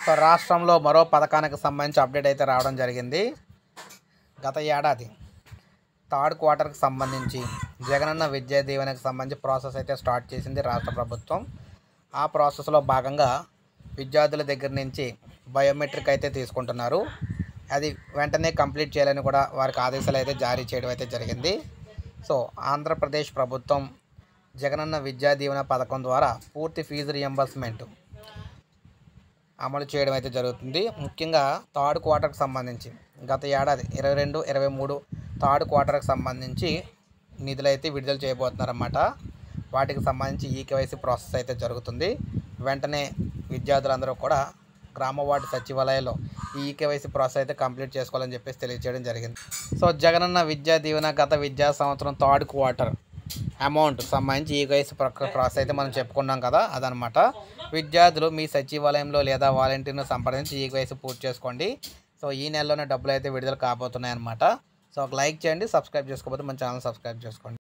so రాష్ట్రంలో మరో పథకానికి సంబంధించి అప్డేట్ అయితే రావడం జరిగింది గత ఏడాది థర్డ్ క్వార్టర్కి సంబంధించి జగనన్న విద్యా దీవెనకి సంబంధించి ప్రాసెస్ అయితే స్టార్ట్ చేసింది రాష్ట్ర ప్రభుత్వం ఆ ప్రాసెస్లో భాగంగా విద్యార్థుల దగ్గర నుంచి బయోమెట్రిక్ అయితే తీసుకుంటున్నారు అది వెంటనే కంప్లీట్ చేయాలని కూడా వారికి ఆదేశాలు అయితే జారీ చేయడం అయితే జరిగింది సో ఆంధ్రప్రదేశ్ ప్రభుత్వం జగనన్న విద్యా దీవెన పథకం ద్వారా పూర్తి ఫీజు రియంబర్స్మెంట్ అమలు చేయడం అయితే జరుగుతుంది ముఖ్యంగా థర్డ్ క్వార్టర్కి సంబంధించి గత ఏడాది ఇరవై రెండు ఇరవై మూడు థర్డ్ క్వార్టర్కి సంబంధించి నిధులు అయితే విడుదల చేయబోతున్నారన్నమాట వాటికి సంబంధించి ఈ కేవైసీ ప్రాసెస్ అయితే జరుగుతుంది వెంటనే విద్యార్థులందరూ కూడా గ్రామ వార్డు సచివాలయాల్లో ఈ కేవైసీ ప్రాసెస్ అయితే కంప్లీట్ చేసుకోవాలని చెప్పేసి తెలియజేయడం జరిగింది సో జగనన్న విద్యా దీవెన గత విద్యా సంవత్సరం థర్డ్ క్వార్టర్ అమౌంట్ సంబంధించి ఈ కేవైసీ ప్రాసెస్ అయితే మనం చెప్పుకున్నాం కదా అదనమాట విద్యార్థులు మీ సచివాలయంలో లేదా వాలంటీర్ను సంప్రదించి ఈ కేవైసీ పూర్తి చేసుకోండి సో ఈ నెలలోనే డబ్బులు అయితే విడుదల కాబోతున్నాయి అనమాట సో ఒక లైక్ చేయండి సబ్స్క్రైబ్ చేసుకోకపోతే మన ఛానల్ సబ్స్క్రైబ్ చేసుకోండి